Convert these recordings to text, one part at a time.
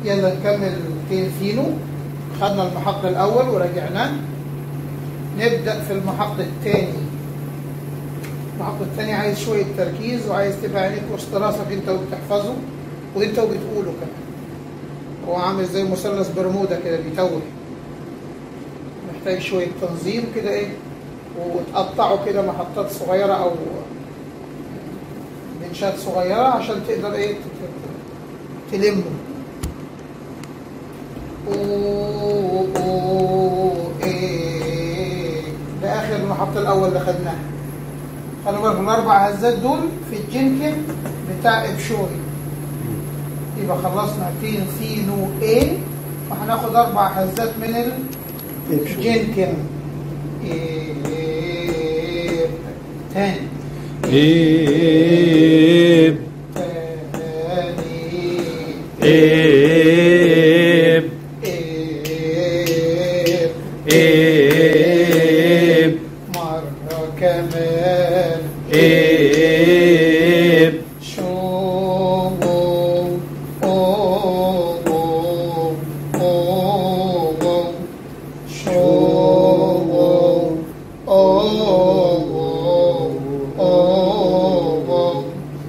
يلا نكمل تينسينو خدنا المحط الأول ورجعناه نبدأ في المحط الثاني المحط الثاني عايز شوية تركيز وعايز تبقى عينيك وسط راسك انت وبتحفظه وانت وبتقوله كمان هو عامل زي مثلث برمودا كده بيتوه محتاج شوية تنظيم كده ايه وتقطعه كده محطات صغيرة أو بنشات صغيرة عشان تقدر ايه ت- تلمه أوه أوه إيه ده آخر المحطة الأول اللي خدناها خلي بالك الأربع هزات دول في الجنكن بتاع إبشوي يبقى خلصنا تين سي نو إيه وهناخد أربع هزات من الجنكن إيه تاني إيب تاني إيب إيه إيب مرة كمان إيب شو أوه أوه شو أوه أوه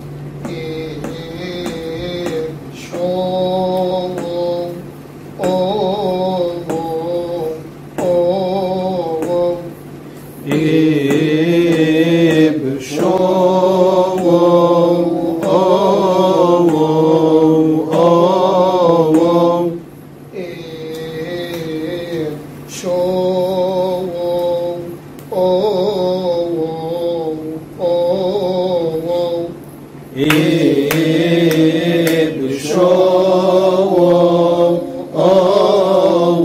إيه شو أوه أوه إيب شو أو أو إيه شو أوه أوه إيب شو أو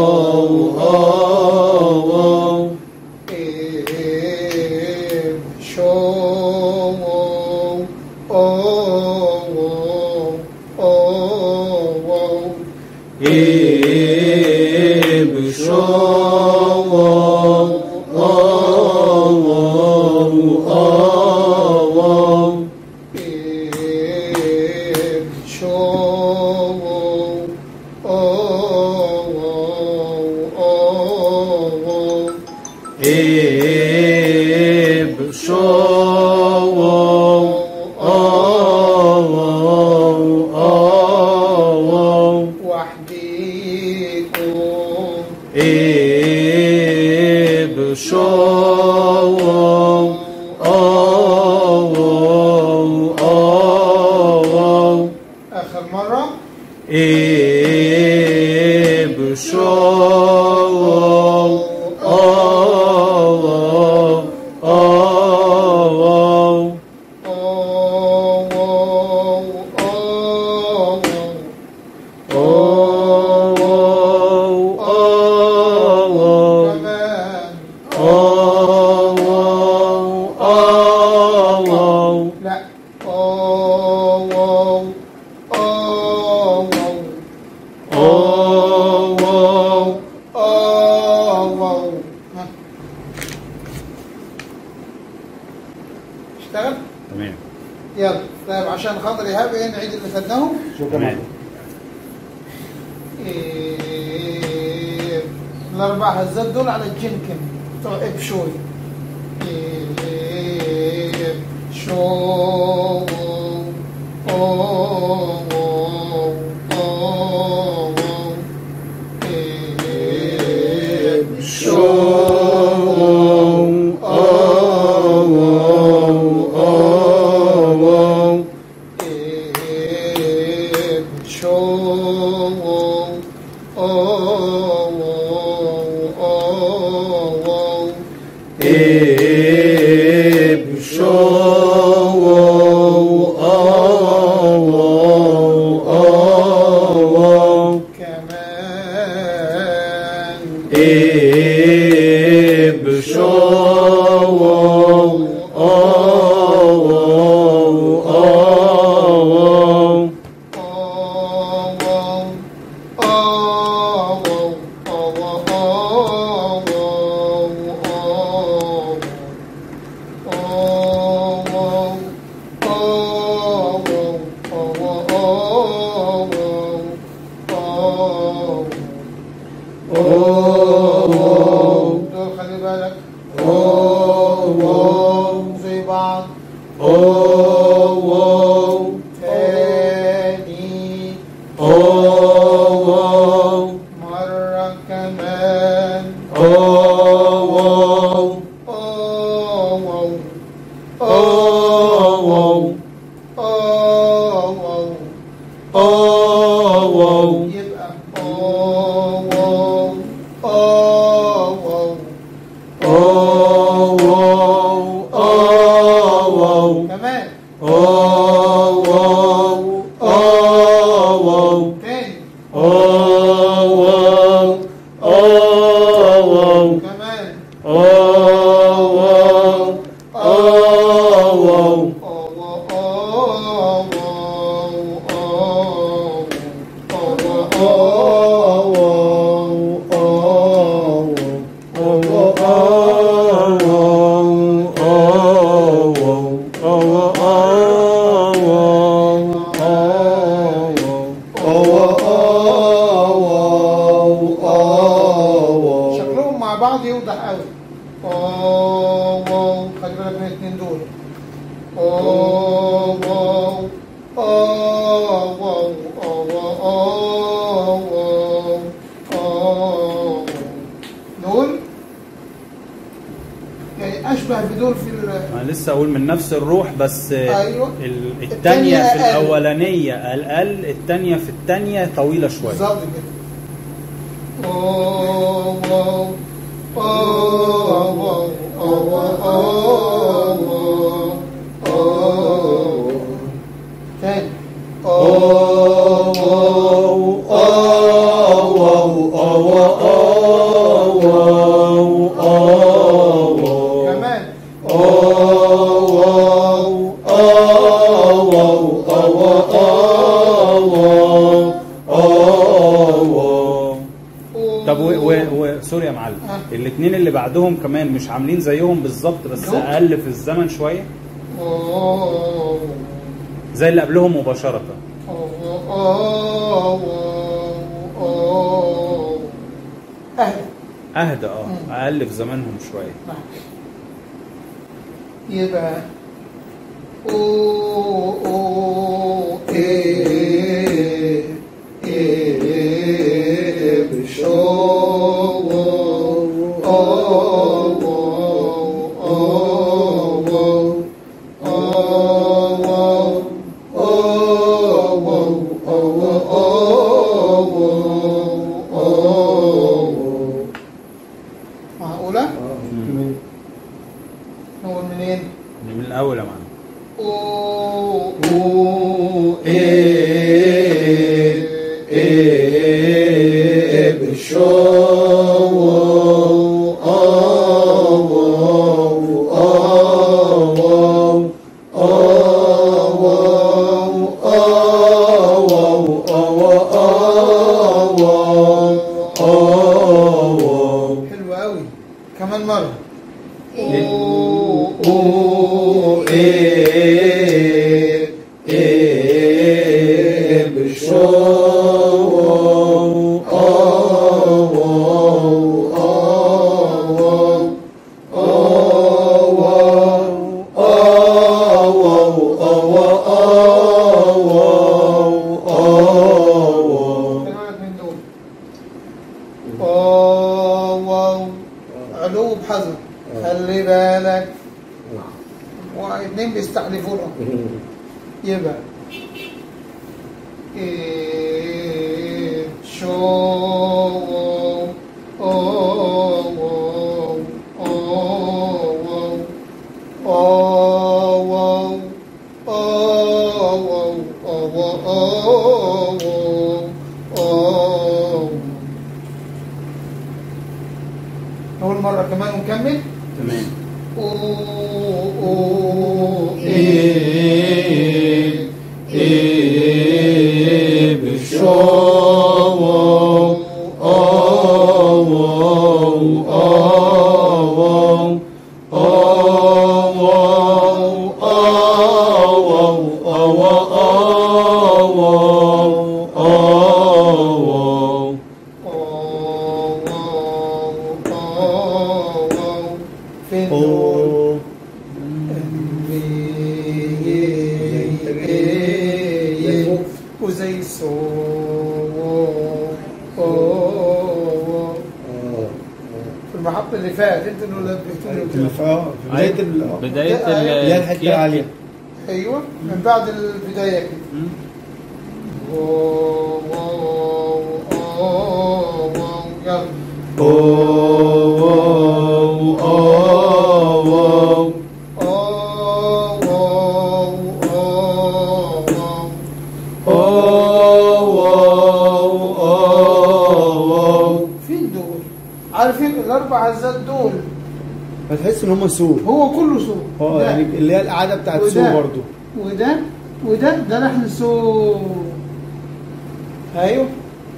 أو إيه شو أوه أوه إيب شو أو أو إيه شو أوه أوه إيب شو أو أو وحديكم إيب شو أو أو آخر مرة إيب شو أو أو أوه أوه أو أو كمان أو أو لا أوه أوه أو أوه ها. اشتغل تمام يلا طيب عشان خاطر ايهاب ايه نعيد اللي خدناهم تمام إيه، الاربع هزات دول على الجنكن بتوع ابشوي إيه، شو أوه، أوه، إيه، شو أو إيه، شو أوه، أوه، إيب شو أو أو كمان إيب شو أو زي بعض أو أو تاني أو مرة كمان أو أو أو أو أو أو أو يبقى أو أو أو كمان تاني كمان شكلهم مع بعض يوضح قوي واو واو خلي بالك من الاثنين دول واو واو واو واو واو واو واو دول يعني اشبه بدول في ال- انا لسه اقول من نفس الروح بس أيوة. ال- التانية التانية في أقل. الاولانيه اقل التانية في التانية طويله شويه بالظبط كده واو واو واو واو واو واو تاني كمان طب و... و... و... سوري يا معلم آه. الاثنين اللي بعدهم كمان مش عاملين زيهم بالظبط بس دول؟ اقل في الزمن شويه واو زي اللي قبلهم مباشره أهلا اهدى اه مم. اقل في زمانهم شويه نعم. يبقى أو أو إيه إيه بشو أو أو أو أو معقولة؟ نقول منين؟ من الاول يا معلم أو حلو قوي كمان مرة أو أو خلي بالك من دول واو واو علو بحذر خلي بالك واثنين بيستحلفونا يبقى إيه شو أو أو أو أو أو أول مرة كمان ونكمل تمام فين دول؟ زي سو أو في المحطة اللي فاتت انت اللي نبهتوني اللي في اه في بداية ال- آه. بداية اللي اللي هي الحتة الكيك. العالية ايوه من بعد البداية كده مم. أو أو أو أو يلا أوه، أوه، أوه. أو أو أو أو أوه، أوه، أوه. فين دول؟ عارفين الأربع عزات دول هتحس ان هم سوق هو كله صوت اه ده يعني اللي هي القعده بتاعت وده. سوق برضو وده وده ده لحن سو ايوه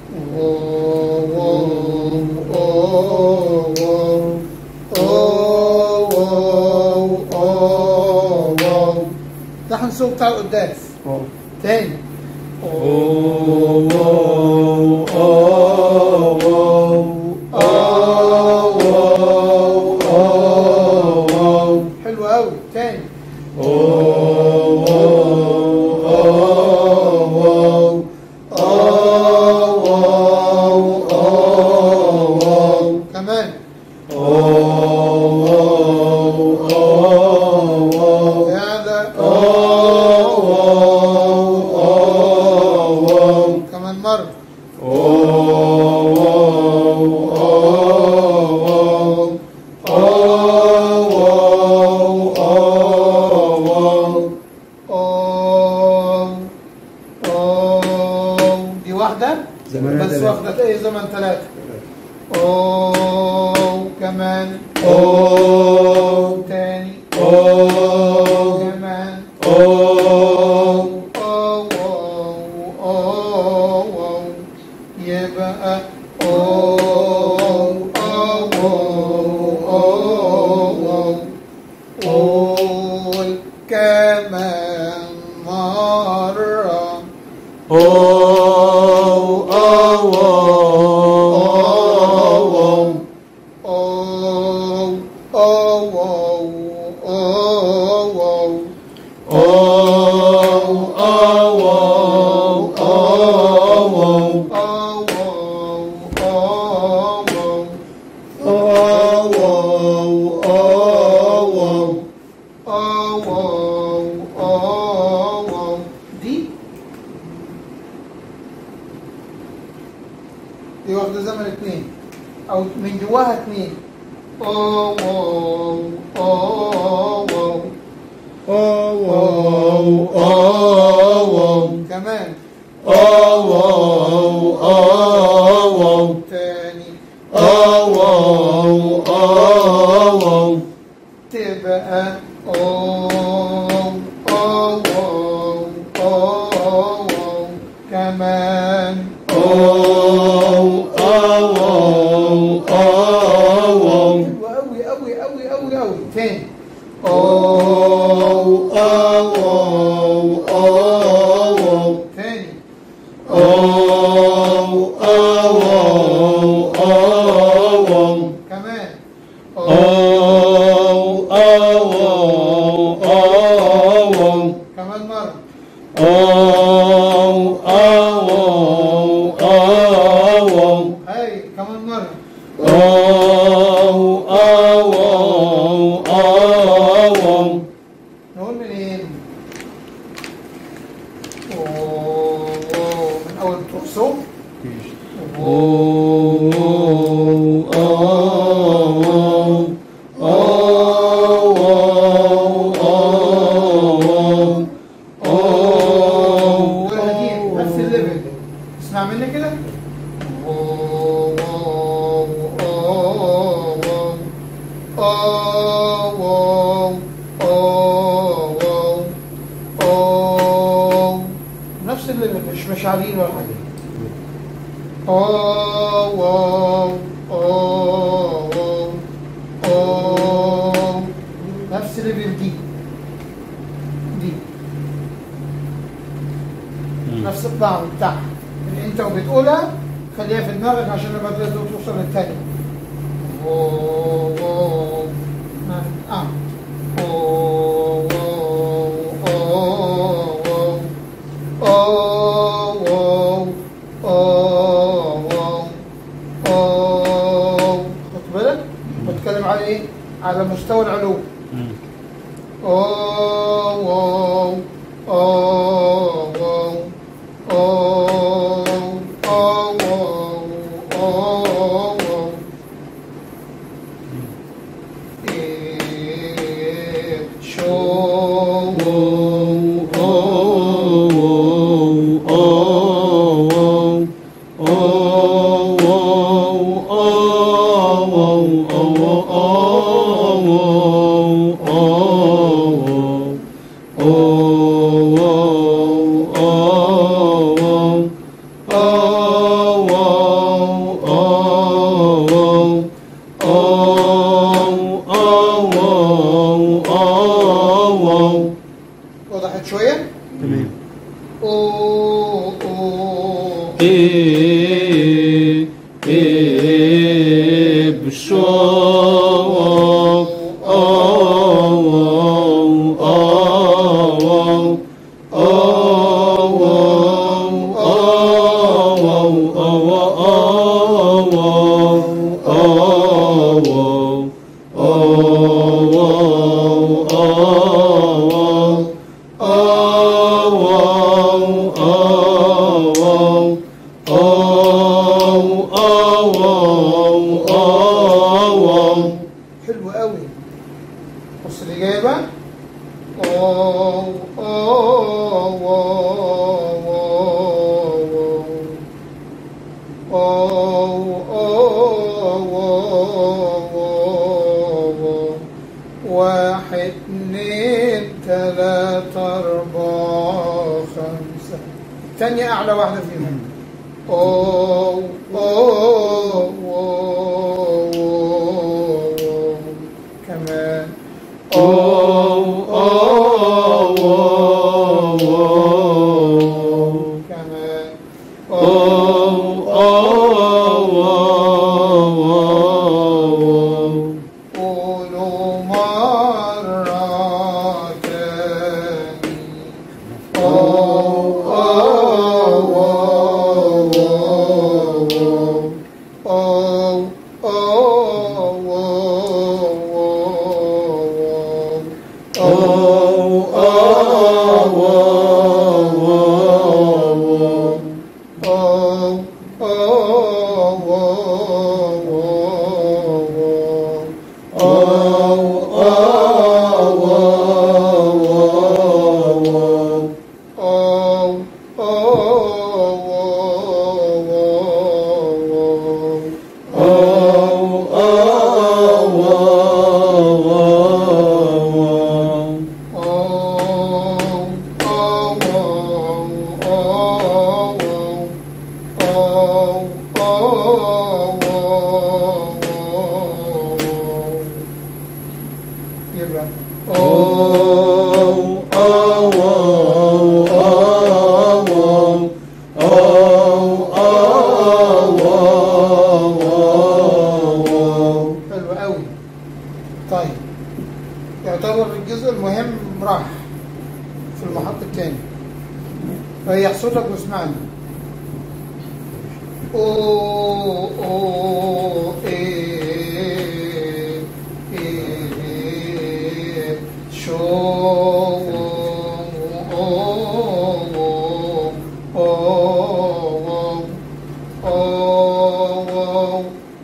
لحن سو بتاع القداس اه تاني أوه، أوه، أوه، أوه، أوه. حلو قوي تاني أوه، أوه، أوه، أوه. كمان أوه، أوه، يا ده أوه. كمان مرة أوه أوه دي واحدة زمانها بس تلاتة. واخدة ايه زمن ثلاثة أوه كمان تاني كمان أوه أوه أوه يبقى أوه أوه أوه قول كمان مرة أوه أوه أوه أوه أوه أوه أوه دي دي واخدة زمن اتنين أو من جواها اتنين أوه أوه أوه كمان تاني تبقى أوه أوه أوه كمان حلوة أوي أوي أوي أوي أوي تاني تاني كمان كمان مرة هاي كمان مرة نقول منين؟ أوه أوه من أول بتروح صوب والقديم نفس الليفل اسمع مني كده أوه أوه أوه أوه أوه أوه نفس الليفل مش مش عاليين ولا حاجة أوه أوه أوه نفس الليفل دي دي نفس الطعم بتاعها اللي انت وبتقولها خليها في دماغك عشان لما تقدر توصل للتاني أوه، أوه. اه أوه، أوه، أوه. أوه، مستوى العلو مم. أوه واو أوه واو أوه أوه واو أوه واو إيه شو وضحت شوية؟ تمام أوه أوه إيه إيه بالشوق أو أو أو أو أو حلو قوي بص الإجابة أوه أوه أوه أوه أوه أوه واحد اتنين تلاتة أربعة خمسة التانية أعلى واحدة فيهم أوه أوه أوه أوه كمان كمان قولوا مرة تاني أوه أوه أوه أوه أوه أوه أوه أوه أوه يبقى حلو قوي طيب يعتبر الجزء المهم راح في المحط الثاني ريح صوتك واسمعني أوه أوه إيه إيه شو أوه أوه أوه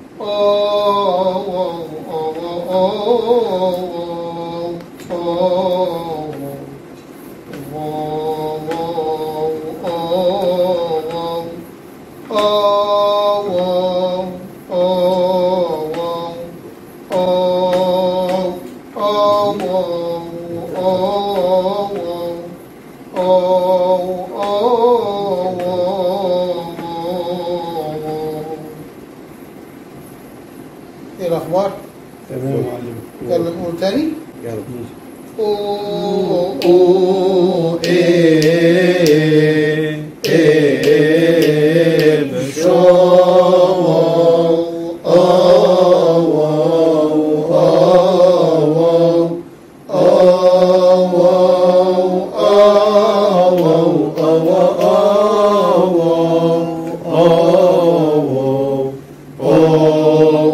ايه الاخبار؟ تمام يا معلم يلا نقول تاني يلا أوه أوه إيه إيه بالشوق أو أو أو أو أو